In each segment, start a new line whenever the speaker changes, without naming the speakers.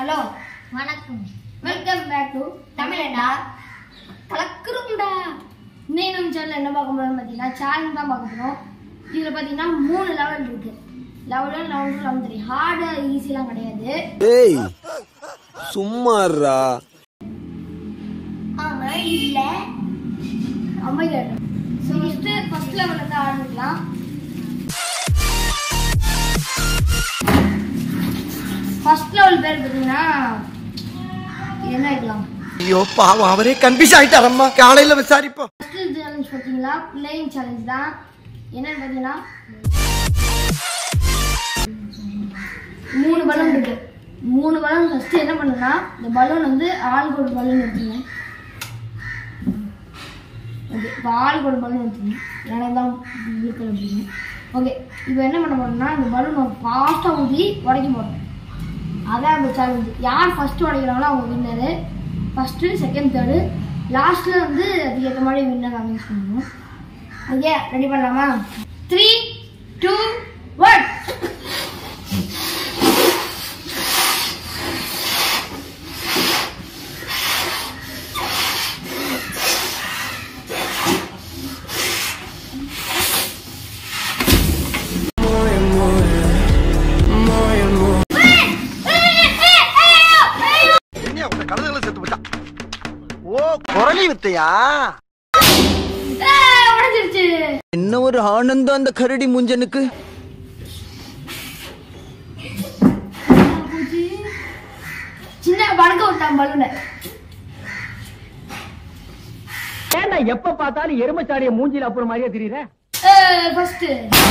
Hello
வணக்கம்
welcome back to தமிழடா கலக்குறோம்டா இன்னைக்கு நம்ம சேனல் என்ன பார்க்க போறோம்னு பார்த்தீங்கன்னா சேலஞ்ச் தான் பார்க்க போகிறோம் இதில் பார்த்தீங்கன்னா மூணு லெவல் இருக்கு level one level two level three hard ஈஸிலாம் கிடையாது
ஏய் சும்மாறா
ஆனால் இல்லை அமைதியாக ஸோ ஃபஸ்ட்டு ஃபஸ்ட் லெவலில் தான் ஆரம்பிக்கலாம் ஃபர்ஸ்ட் லெவல் பேர் பார்த்தீங்கன்னா இது என்ன வைக்கலாம்
ஐயோ பாவம் அவரே கன்ஃபியூஸ் ஆயிட்டாரம்மா காலையில விசாரிப்போம்
ஃபர்ஸ்ட் சேலஞ்ச் பார்த்தீங்களா பிளேயிங் சேலஞ்ச் தான் என்னன்னு பார்த்தீங்கன்னா மூணு பலூன் இருக்கு மூணு பலூன் ஃபர்ஸ்ட் என்ன பண்ணுன்னா இந்த பலூன் வந்து ஆளுக்கு ஒரு பலூன் எடுத்துங்க ஓகே இப்போ ஆளுக்கு ஒரு பலூன் எடுத்துங்க எனக்கு தான் இழுக்கல் அப்படின்னு ஓகே இப்போ என்ன பண்ண போறோம்னா இந்த பலூன் ஃபாஸ்ட்டாக ஊதி உடைக்க போகிறோம் அதான் அந்த சேலஞ்ச் யார் ஃபர்ஸ்ட் உடைக்கிறாங்களோ அவங்க வின்னரு ஃபர்ஸ்ட்டு செகண்ட் தேர்டு லாஸ்ட்டில் வந்து அதுக்கேற்ற மாதிரி வின்னர் அனௌன்ஸ் பண்ணணும் ஓகே ரெடி பண்ணலாமா த்ரீ டூ ஒன்
என்ன உங்க கழுதுகளை செத்து போச்சா ஓ குரலி வித்தையா
உடஞ்சிருச்சு
என்ன ஒரு ஆனந்தம் அந்த கரடி முஞ்சனுக்கு
சின்ன பறக்க விட்டான் பலூனை
ஏன்டா எப்ப பார்த்தாலும் எருமச்சாடிய மூஞ்சில அப்புறம் மாதிரியே தெரியுற
ஃபர்ஸ்ட்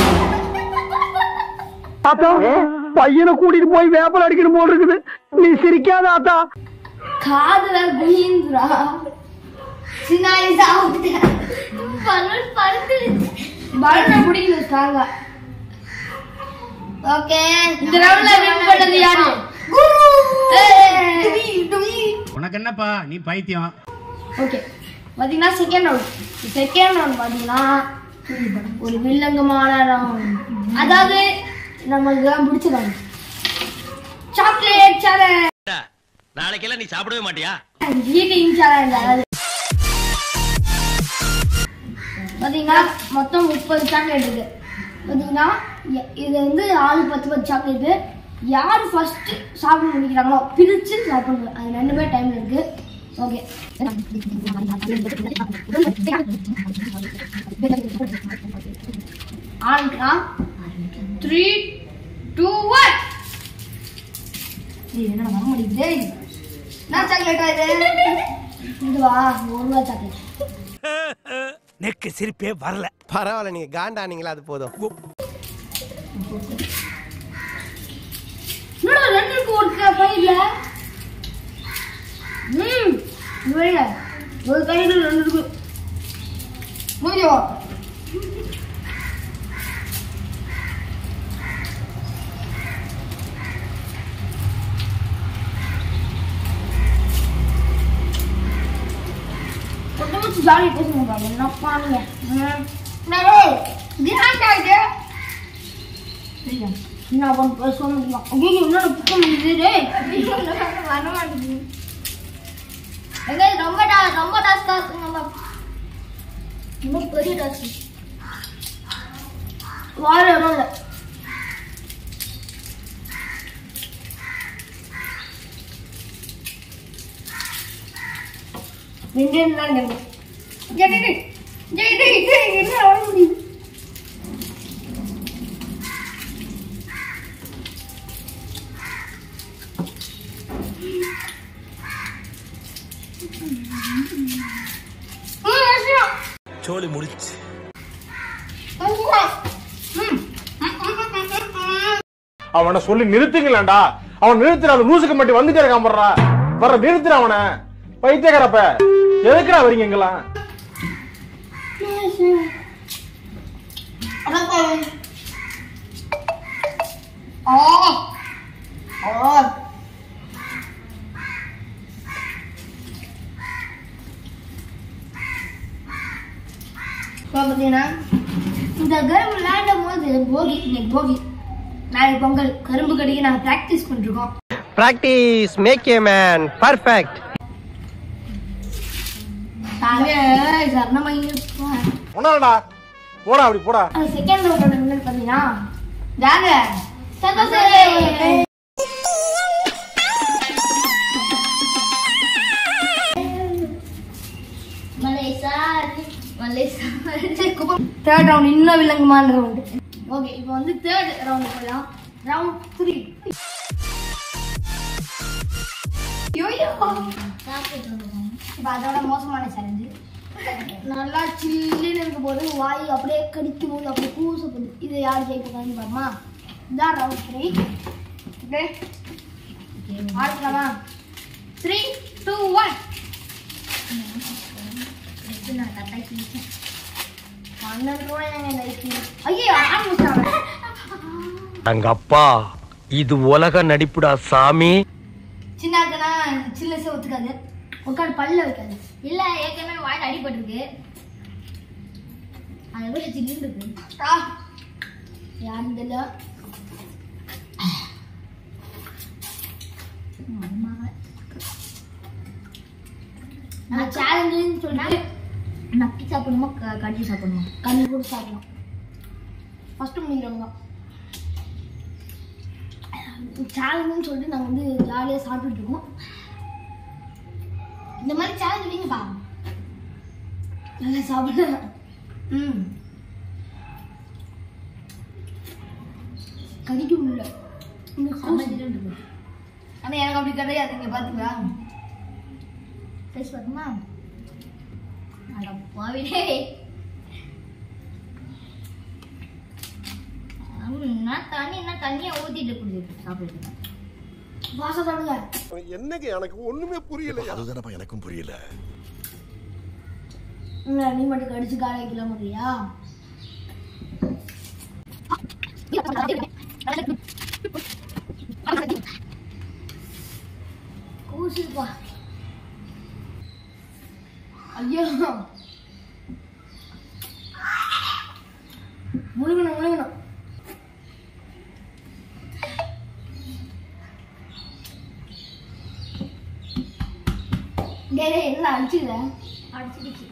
ஆத்தா பையனை கூட்டிட்டு போய் வேப்பல் அடிக்கணும் போல் இருக்குது நீ சிரிக்காத ஆத்தா
காதுல குயிந்துரா சின்னாயி சாப்பிட்டேன் பலூன் பறந்துருச்சு பலூனை பிடிக்கல ஸ்ட்ராங்கா ஓகே இந்த ரவுண்ட்ல வின் பண்ணது யாரு
உனக்கு என்னப்பா நீ பைத்தியம்
ஓகே பாத்தீங்கன்னா செகண்ட் ரவுண்ட் செகண்ட் ரவுண்ட் பாத்தீங்கன்னா ஒரு வில்லங்கமான ரவுண்ட் அதாவது நம்மளுக்கு தான் பிடிச்ச ரவுண்ட் சாக்லேட் சேலஞ்ச்
நாளைக்கெல்லாம் நீ சாப்பிடவே மாட்டியா
ஈட்டிங் சேலஞ்ச் அதாவது பாத்தீங்கன்னா மொத்தம் முப்பது சாக்லேட் இருக்கு பாத்தீங்கன்னா எ- இது வந்து ஆளு பத்து பத்து சாக்லேட்டு யார் ஃபர்ஸ்ட் சாப்பிட முடிக்கிறாங்களோ பிரிச்சு சாப்பிடணும் அது ரெண்டுமே டைம்ல இருக்கு ஓகே ஆரம்பிக்கலாம் த்ரீ டூ ஒன் இது என்ன வர முடியுது என்ன சாக்லேட்டா இது இதுவா ஒரு ரூபா சாக்லேட்
நெக்கு சிரிப்பே வரல பரவாயில்ல நீங்க காண்டானீங்களா அது போதும்
என்னடா ரெண்டு இருக்கு ஒரு க- கையில ம் இது வழியா ஒரு கையில ரெண்டு இருக்கு முடியும் கொட்டமுச்சு ஜாலி பேசுங்க என்ன பாருங்க என்ன பண்ண பேச முடியும் ஐயோ என்னோட புக்க முடியுது வர மாட்டேங்குது எங்க ரொம்ப டா- ரொம்ப டாஸ்கா இருக்குங்க ரொம்ப பெரிய டாஸ்க் வார இடம் இல்லை ரெண்டு ரெண்டு தான் இருக்கு. டேய், டேய், டேய், டேய், டேய், என்ன வர முடியுது ம், அவசியம்.
சோலி முடிச்சு
ம், ம், ம், ம், ம்.
அவனை சொல்லி நிறுத்துங்களேன்டா அவன் நிறுத்துற அந்த லூசுக்கு மட்டும் வந்துட்டே இருக்கான் படுறா வர்ற நிறுத்துற அவனை பைத்தியக்காரப்ப எதுக்குடா வரீங்க இங்கெல்லாம்
அடப்பாவி. ஆ ஆ இப்போ பார்த்தீங்கன்னா இந்த கேம் விளையாடும் போது போகி இன்னைக்கு போகி நாளைக்கு பொங்கல் கரும்பு கடிக்க நாங்கள் ப்ராக்டிஸ் பண்ணிருக்கோம்
practice make a man perfect
ஒன்னாடா போடா அப்படி போடா
செகண்ட் ரவுண்டோட வின்னர் பார்த்தீங்கன்னா யாங்க சந்தோஷ் தேர்ட் ரவுண்ட் இன்னும் வில்லங்கமான ரவுண்ட் ஓகே இப்போ வந்து தேர்ட் ரவுண்ட் போயிடலாம் ரவுண்ட் த்ரீ இப்போ அதோட மோசமான சேலஞ்சு நல்லா சில்லுன்னு இருக்கும் போது வாய் அப்படியே கடிக்கும் போது அப்படியே கூசப்படுது இதை யார் ஜெயிப்பாங்கன்னு பாருமா இதான் ரவுண்ட் த்ரீ ஓகே ஆரம்பிக்கலாமா த்ரீ டூ ஒன் பன்னெண்டு ரூபாய் ஐயோ ஆரம்பிச்சாங்க
அங்க அப்பா இது உலக நடிப்புடா சாமி
சின்ன இருக்கனா சில்லஸே ஒத்துக்காது உட்காந்து பல்ல வைக்காது
இல்ல ஏற்கனவே வாயில் அடிபட்டிருக்கு அது எப்படி சில்லுன்னு இருக்கு
ஆ யாரும் தெரியல நான் சேலஞ்சுன்னு சொல்லிட்டு
நக்கி சாப்பிடணுமா க- கடிச்சு சாப்பிடணுமா
கண்ணு கூட சாப்பிடலாம் ஃபஸ்ட்டு முடிக்கிறவங்க சேலஞ்சுன்னு சொல்லிட்டு நாங்கள் வந்து ஜாலியாக சாப்பிட்டுட்டு இருக்கோம் இந்த மாதிரி சேலஞ்ச் இல்லைங்கப்பா நல்லா சாப்பிட ம் கடிக்க முடியல இந்த கூசு. ஆனா எனக்கு அப்படி கிடையாது இங்க பாத்தீங்களா
டேஸ்ட் பார்க்குமா அட பாவிடே நான் தண்ணி என்ன தண்ணியை ஊத்திட்டு குடிச்சிட்டு சாப்பிடுறேன்
வாசம் சாப்பிடுங்க
என்னங்க எனக்கு ஒண்ணுமே புரியல அதுதானப்பா எனக்கும் புரியல
என்ன, நீ மட்டும் கடிச்சு கால வைக்கல முடியா கூசுப்பா ஐயோ முழுகணும் முழுகணும் டேய் டேய், என்ன அடிச்சுக்கிற
அடிச்சிடுச்சு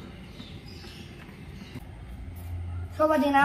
ஸோ பார்த்தீங்கன்னா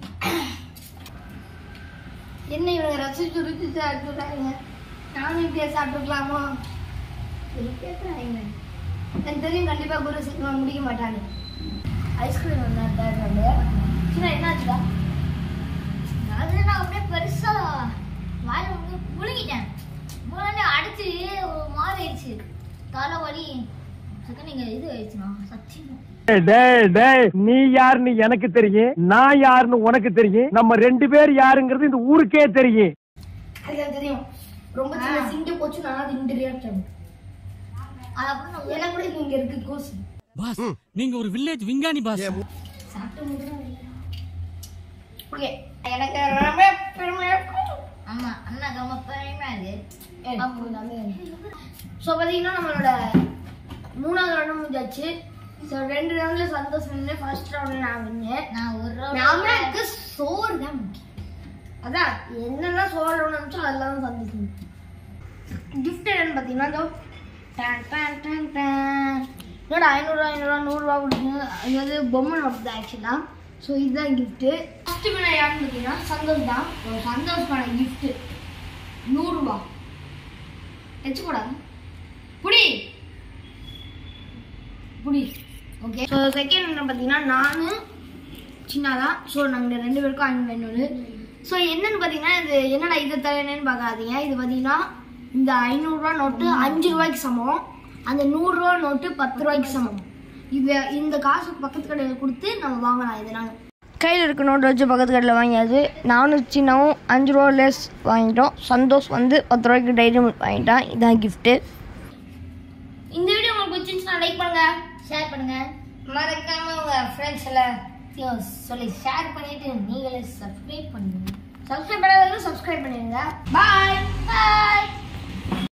என்ன இவங்க ரசிச்சு ருச்சி சாப்பிட்டுறாங்க நானும் இப்படியே சாப்பிட்டுக்கலாமோ கேட்குறாங்க எனக்கு தெரியும் கண்டிப்பாக குரு சீக்கிரம் முடிக்க மாட்டாங்க ஐஸ்கிரீம் வந்தேன் தேர்ட் வந்து சின்ன என்னாச்சுடா
அது நான் அப்படியே பெருசா வாயில வந்து முழுங்கிட்டேன் முழுங்கி அடிச்சு ஒரு மாதிரி ஆயிடுச்சு தலை வலி சக்க நீங்க இது ஆயிடுச்சுண்ணா சத்தியம்
டேய் டேய் நீ யாருன்னு எனக்கு தெரியும் நான் யாருன்னு உனக்கு தெரியும் நம்ம ரெண்டு பேர் யாருங்கிறது இந்த ஊருக்கே தெரியும்
அது எனக்கு தெரியும் ரொம்ப சின்ன சிங்க போச்சு நான் அது இன்டர்வியூ
அது அப்புறம் நான்
எனக்கு கூட இங்க இருக்கு கோசு
பாஸ் நீங்க ஒரு வில்லேஜ் விஞ்ஞானி பாஸ்
சாப்பிட்டு முடியும் ஓகே எனக்கு ரொம்ப பெருமையா இருக்கும்
ஆமா அண்ணா ரொம்ப பெருமையா இருக்கு
ஸோ பார்த்தீங்கன்னா நம்மளோட மூணாவது ரவுண்ட் முடிஞ்சாச்சு ஸோ ரெண்டு ரவுண்ட்ல சந்தோஷம் வின்னு ஃபர்ஸ்ட் ரவுண்ட்ல நான் வின்னு
நான் ஒரு
நமக்கு சோறு தான் முக்கியம் அதான் என்னெல்லாம் சோறு நினைச்சோ அதெல்லாம் தான் சந்தோஷம் கிஃப்ட் என்னன்னு பார்த்தீங்கன்னா இதோ டான் டான் டான் டான் என்னோட ஐநூறுரூவா ஐநூறுரூவா நூறுரூவா கொடுக்குங்க அதாவது பொம்மை நோட்டு தான் ஆக்சுவலாக ஸோ இதுதான் கிஃப்ட்டு ஃபஸ்ட்டு பண்ண யாருன்னு பார்த்தீங்கன்னா சந்தோஷ் தான் ஒரு சந்தோஷமான கிஃப்ட்டு நூறுரூவா வச்சுக்கூடாது புடி புடி ஓகே ஸோ செகண்ட் என்ன பார்த்தீங்கன்னா நான் சின்னதான் ஸோ நாங்கள் ரெண்டு பேருக்கும் ஐநூறு ஐநூறு ஸோ என்னன்னு பார்த்தீங்கன்னா இது என்னடா இதை தரேன்னு பார்க்காதீங்க இது பார்த்தீங்கன்னா இந்த ஐநூறுரூவா நோட்டு அஞ்சு ரூபாய்க்கு சமம் அந்த நூறுரூவா நோட்டு பத்து ரூபாய்க்கு சமம் இது இந்த காசு பக்கத்து கடையில் கொடுத்து நம்ம வாங்கலாம் இதனால கையில் இருக்க நோட்டு வச்சு பக்கத்து கடையில் வாங்கியாச்சு நானும் சின்னவும் அஞ்சு ரூபா லேஸ் வாங்கிட்டோம் சந்தோஷ் வந்து பத்து ரூபாய்க்கு டைரி மில்க் வாங்கிட்டான் இதான் கிஃப்ட்டு இந்த வீடியோ உங்களுக்கு பிடிச்சிருந்துச்சுன்னா லைக் பண்ணுங்க
ஷேர் பண்ணுங்க
மறக்காம உங்க ஃப்ரெண்ட்ஸ் எல்லாத்தையும் சொல்லி ஷேர் பண்ணிட்டு நீங்களே சப்ஸ்கிரைப் பண்ணுங்க சப்ஸ்கிரைப் பண்ணாதவங்க சப்ஸ்கிரைப் பண்ணிடுங்க பாய் பாய்